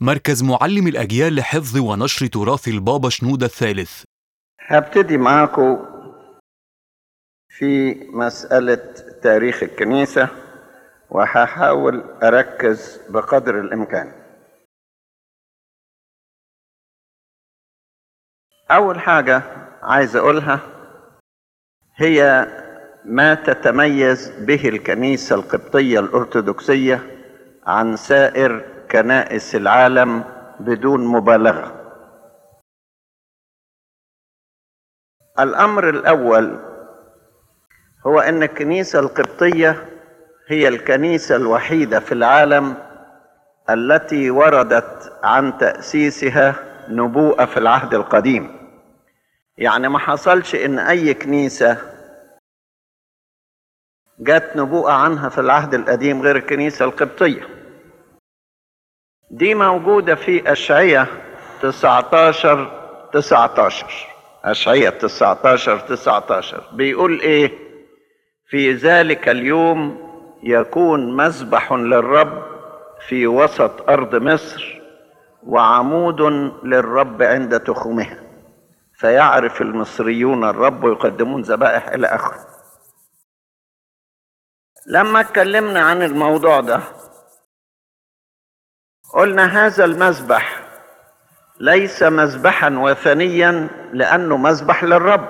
مركز معلم الأجيال لحفظ ونشر تراث البابا شنودة الثالث هبتدي معاكم في مسألة تاريخ الكنيسة وهحاول أركز بقدر الإمكان أول حاجة عايز أقولها هي ما تتميز به الكنيسة القبطية الأرثوذكسية عن سائر كنائس العالم بدون مبالغة الأمر الأول هو أن الكنيسة القبطية هي الكنيسة الوحيدة في العالم التي وردت عن تأسيسها نبوءة في العهد القديم يعني ما حصلش ان اي كنيسة جت نبوءة عنها في العهد القديم غير الكنيسة القبطية دي موجودة في أشعية 19 19 أشعية 19 19 بيقول إيه في ذلك اليوم يكون مذبح للرب في وسط أرض مصر وعمود للرب عند تخومها فيعرف المصريون الرب ويقدمون ذبائح إلى آخره لما اتكلمنا عن الموضوع ده قلنا هذا المذبح ليس مذبحا وثنيا لأنه مذبح للرب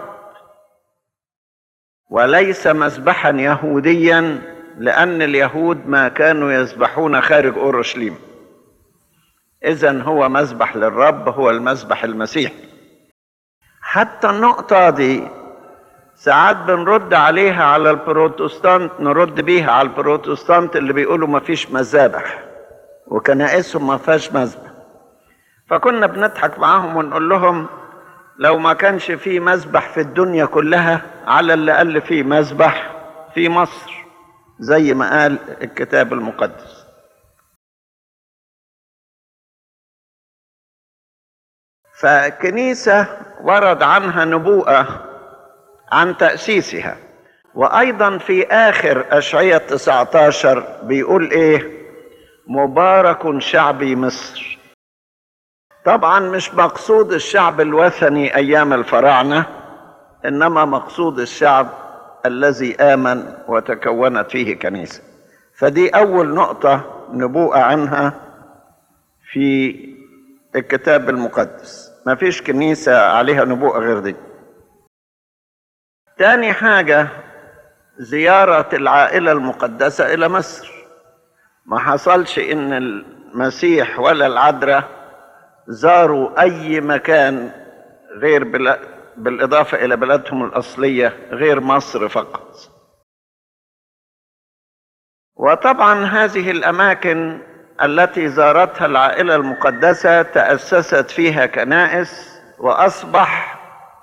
وليس مذبحا يهوديا لأن اليهود ما كانوا يذبحون خارج أورشليم إذا هو مذبح للرب هو المذبح المسيحي حتى النقطة دي ساعات بنرد عليها على البروتستانت نرد بيها على البروتستانت اللي بيقولوا ما فيش مذابح وكنائسهم ما فيهاش مذبح فكنا بنضحك معاهم ونقول لهم لو ما كانش في مذبح في الدنيا كلها على اللي قال فيه مذبح في مصر زي ما قال الكتاب المقدس فكنيسة ورد عنها نبوءة عن تأسيسها وأيضا في آخر أشعية 19 بيقول إيه مبارك شعبي مصر طبعا مش مقصود الشعب الوثني أيام الفراعنة إنما مقصود الشعب الذي آمن وتكونت فيه كنيسة فدي أول نقطة نبوءة عنها في الكتاب المقدس ما فيش كنيسة عليها نبوءة غير دي تاني حاجة زيارة العائلة المقدسة إلى مصر ما حصلش إن المسيح ولا العذراء زاروا أي مكان غير بلا بالإضافة إلى بلادهم الأصلية غير مصر فقط وطبعا هذه الأماكن التي زارتها العائلة المقدسة تأسست فيها كنائس وأصبح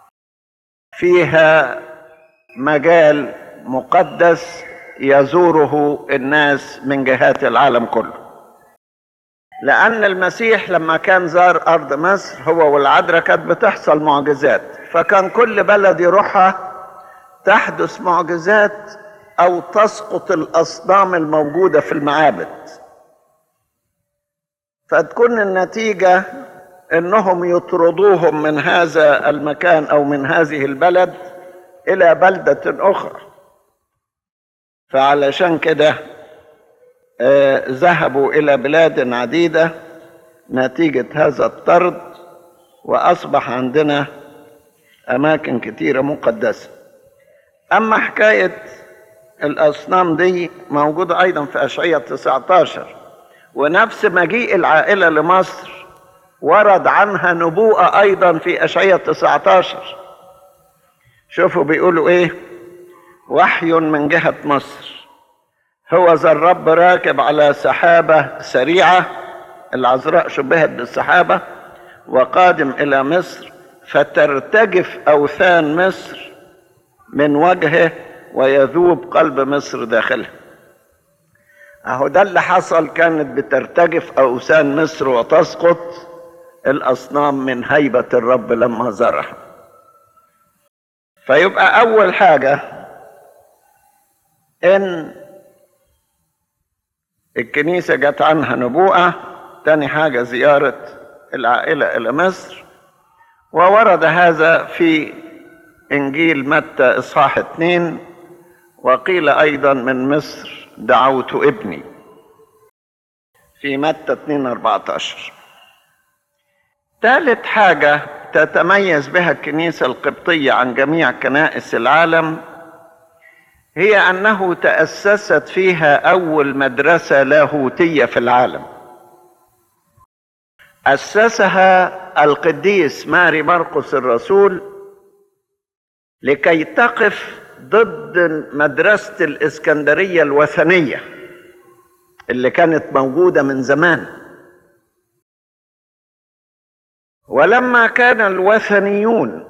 فيها مجال مقدس يزوره الناس من جهات العالم كله لأن المسيح لما كان زار أرض مصر هو والعذراء كانت بتحصل معجزات فكان كل بلد يروحها تحدث معجزات أو تسقط الأصنام الموجودة في المعابد فتكون النتيجة انهم يطردوهم من هذا المكان او من هذه البلد الى بلدة اخرى فعلشان كده آه ذهبوا الى بلاد عديدة نتيجة هذا الطرد واصبح عندنا اماكن كتيرة مقدسة اما حكاية الاصنام دي موجودة ايضا في اشعية 19 ونفس مجيء العائلة لمصر ورد عنها نبوءة أيضا في أشعية 19 شوفوا بيقولوا إيه وحي من جهة مصر هو ذا الرب راكب على سحابة سريعة العذراء شبهت بالسحابة وقادم إلى مصر فترتجف أوثان مصر من وجهه ويذوب قلب مصر داخلها اهو ده اللي حصل كانت بترتجف اوثان مصر وتسقط الاصنام من هيبه الرب لما زرعها فيبقى اول حاجه ان الكنيسه جت عنها نبوءه تاني حاجة زيارة العائلة إلى مصر وورد هذا في إنجيل متى إصحاح اثنين وقيل أيضا من مصر دعوت ابني في متى 2 14 ثالث حاجة تتميز بها الكنيسة القبطية عن جميع كنائس العالم هي أنه تأسست فيها أول مدرسة لاهوتية في العالم أسسها القديس ماري مرقس الرسول لكي تقف ضد مدرسة الإسكندرية الوثنية اللي كانت موجودة من زمان ولما كان الوثنيون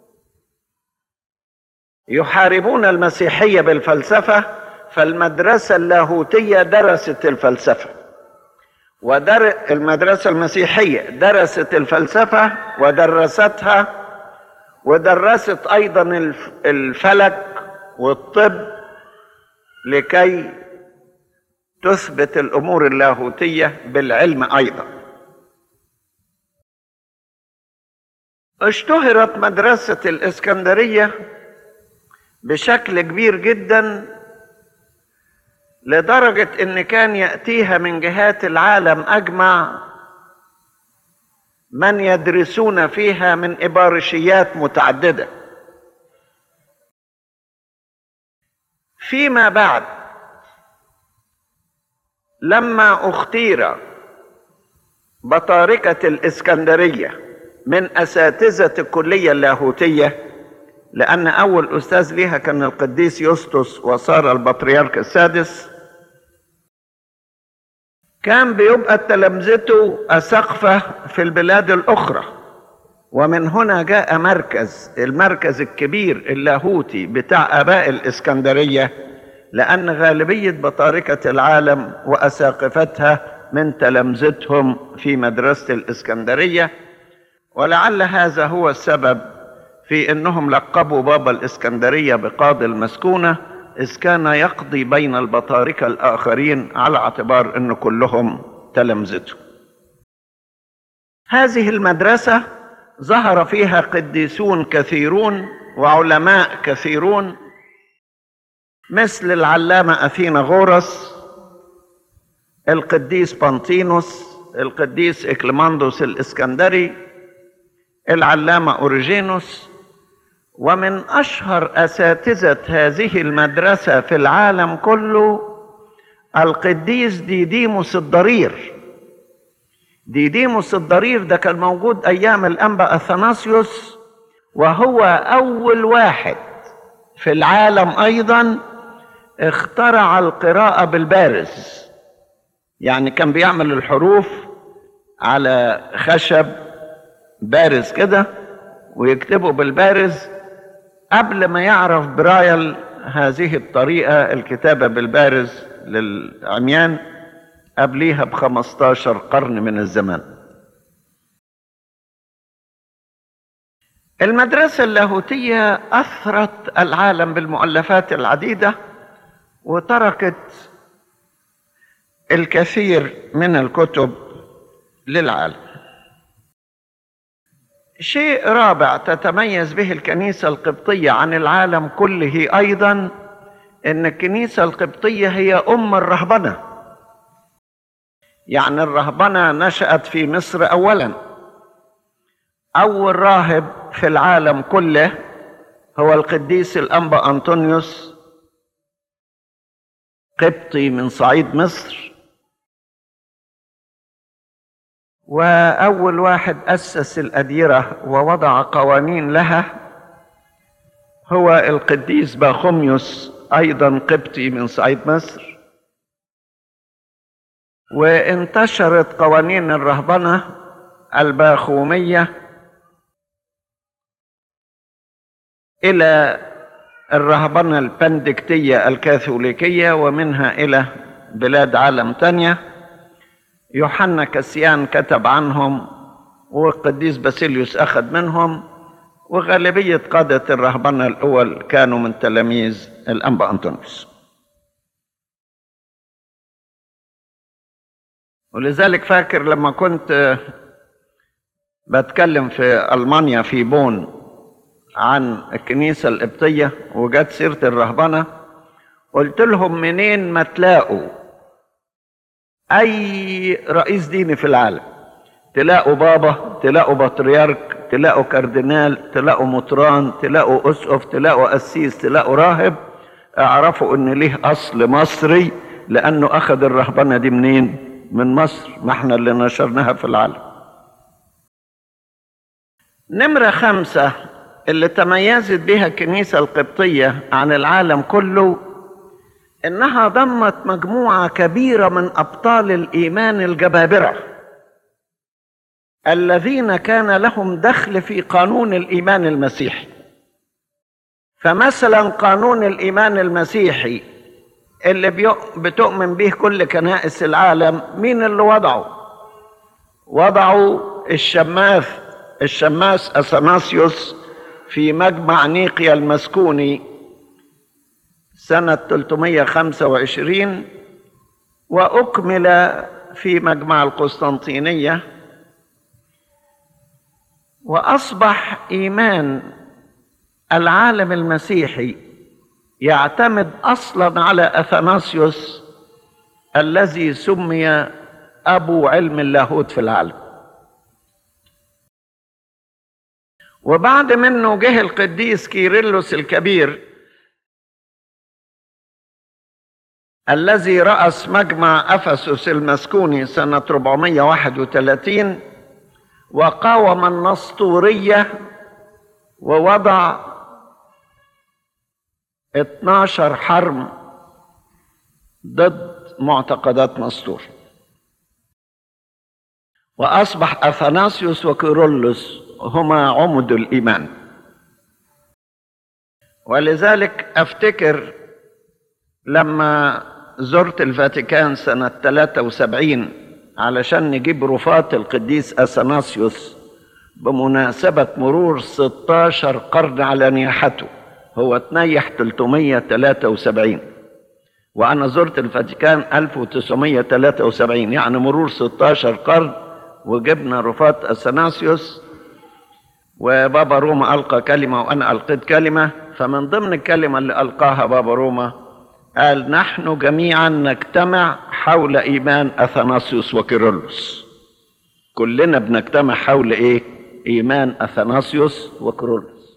يحاربون المسيحية بالفلسفة فالمدرسة اللاهوتية درست الفلسفة ودر المدرسة المسيحية درست الفلسفة ودرستها ودرست أيضا الفلك والطب لكي تثبت الأمور اللاهوتية بالعلم أيضا اشتهرت مدرسة الإسكندرية بشكل كبير جدا لدرجة إن كان يأتيها من جهات العالم أجمع من يدرسون فيها من إبارشيات متعددة فيما بعد لما اختير بطاركة الإسكندرية من أساتذة الكلية اللاهوتية لأن أول أستاذ ليها كان القديس يسطس وصار البطريرك السادس كان بيبقى تلامذته أسقفة في البلاد الأخرى ومن هنا جاء مركز المركز الكبير اللاهوتي بتاع آباء الإسكندرية لأن غالبية بطاركة العالم وأساقفتها من تلامذتهم في مدرسة الإسكندرية ولعل هذا هو السبب في أنهم لقبوا بابا الإسكندرية بقاضي المسكونة إذ كان يقضي بين البطاركة الآخرين على اعتبار أن كلهم تلامذته هذه المدرسة ظهر فيها قديسون كثيرون وعلماء كثيرون مثل العلامة أثينا غورس القديس بانتينوس القديس إكليماندوس الإسكندري العلامة أوريجينوس ومن أشهر أساتذة هذه المدرسة في العالم كله القديس ديديموس الضرير ديديموس الضرير ده كان موجود أيام الأنبا أثناسيوس وهو أول واحد في العالم أيضا اخترع القراءة بالبارز يعني كان بيعمل الحروف على خشب بارز كده ويكتبه بالبارز قبل ما يعرف برايل هذه الطريقة الكتابة بالبارز للعميان قبليها بخمستاشر قرن من الزمان المدرسة اللاهوتية أثرت العالم بالمؤلفات العديدة وتركت الكثير من الكتب للعالم شيء رابع تتميز به الكنيسة القبطية عن العالم كله أيضا أن الكنيسة القبطية هي أم الرهبنة يعني الرهبنة نشأت في مصر أولا أول راهب في العالم كله هو القديس الأنبا أنطونيوس قبطي من صعيد مصر وأول واحد أسس الأديرة ووضع قوانين لها هو القديس باخوميوس أيضا قبطي من صعيد مصر وانتشرت قوانين الرهبنة الباخومية إلى الرهبنة البندكتية الكاثوليكية ومنها إلى بلاد عالم تانية يوحنا كسيان كتب عنهم والقديس باسيليوس أخذ منهم وغالبية قادة الرهبنة الأول كانوا من تلاميذ الأنبا أنطونيوس ولذلك فاكر لما كنت بتكلم في ألمانيا في بون عن الكنيسة القبطية وجت سيرة الرهبنة قلت لهم منين ما تلاقوا أي رئيس ديني في العالم تلاقوا بابا تلاقوا بطريرك تلاقوا كاردينال تلاقوا مطران تلاقوا أسقف تلاقوا قسيس تلاقوا راهب اعرفوا ان ليه اصل مصري لانه اخذ الرهبنه دي منين من مصر ما احنا اللي نشرناها في العالم نمره خمسه اللي تميزت بها الكنيسه القبطيه عن العالم كله انها ضمت مجموعه كبيره من ابطال الايمان الجبابره الذين كان لهم دخل في قانون الايمان المسيحي فمثلا قانون الايمان المسيحي اللي بتؤمن به كل كنائس العالم مين اللي وضعه وضعوا الشماس الشماس اثناسيوس في مجمع نيقيا المسكوني سنة 325 وأكمل في مجمع القسطنطينية وأصبح إيمان العالم المسيحي يعتمد اصلا على اثناسيوس الذي سمي ابو علم اللاهوت في العالم وبعد منه جه القديس كيرلس الكبير الذي رأس مجمع أفسس المسكوني سنة 431 وقاوم النسطورية ووضع 12 حرم ضد معتقدات نسطور وأصبح أثناسيوس وكيرلس هما عمد الإيمان ولذلك أفتكر لما زرت الفاتيكان سنة 73 علشان نجيب رفات القديس أثناسيوس بمناسبة مرور 16 قرن على نياحته هو تنيح 373 وأنا زرت الفاتيكان 1973 يعني مرور 16 قرن وجبنا رفات أثناسيوس وبابا روما ألقى كلمة وأنا ألقيت كلمة فمن ضمن الكلمة اللي ألقاها بابا روما قال نحن جميعا نجتمع حول إيمان أثناسيوس وكيرلس كلنا بنجتمع حول إيه؟ إيمان أثناسيوس وكيرلس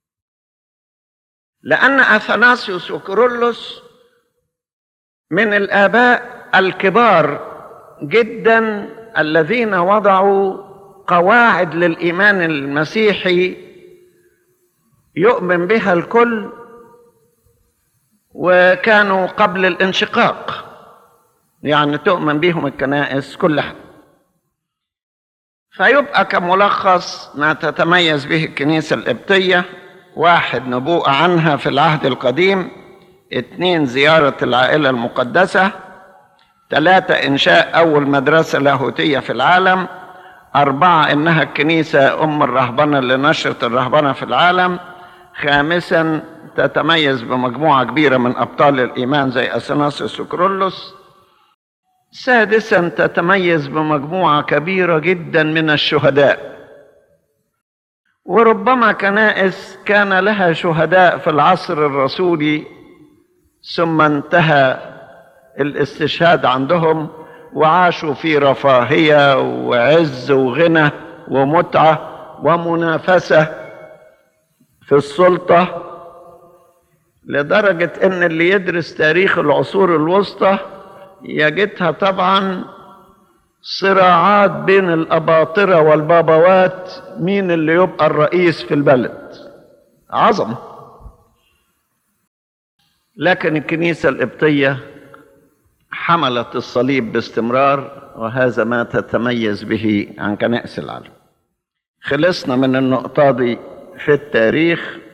لأن أثناسيوس وكيرلس من الآباء الكبار جدا الذين وضعوا قواعد للإيمان المسيحي يؤمن بها الكل وكانوا قبل الانشقاق يعني تؤمن بهم الكنائس كلها فيبقى كملخص ما تتميز به الكنيسة القبطية واحد نبوءة عنها في العهد القديم اثنين زيارة العائلة المقدسة ثلاثة إنشاء أول مدرسة لاهوتية في العالم أربعة إنها الكنيسة أم الرهبنة لنشرة الرهبنة في العالم خامسا تتميز بمجموعة كبيرة من أبطال الإيمان زي أثناسيوس وكرولوس سادسا تتميز بمجموعة كبيرة جدا من الشهداء وربما كنائس كان لها شهداء في العصر الرسولي ثم انتهى الاستشهاد عندهم وعاشوا في رفاهية وعز وغنى ومتعة ومنافسة في السلطة لدرجة ان اللي يدرس تاريخ العصور الوسطى يجدها طبعا صراعات بين الأباطرة والبابوات مين اللي يبقى الرئيس في البلد عظمة لكن الكنيسة القبطية حملت الصليب باستمرار وهذا ما تتميز به عن كنائس العالم خلصنا من النقطة دي في التاريخ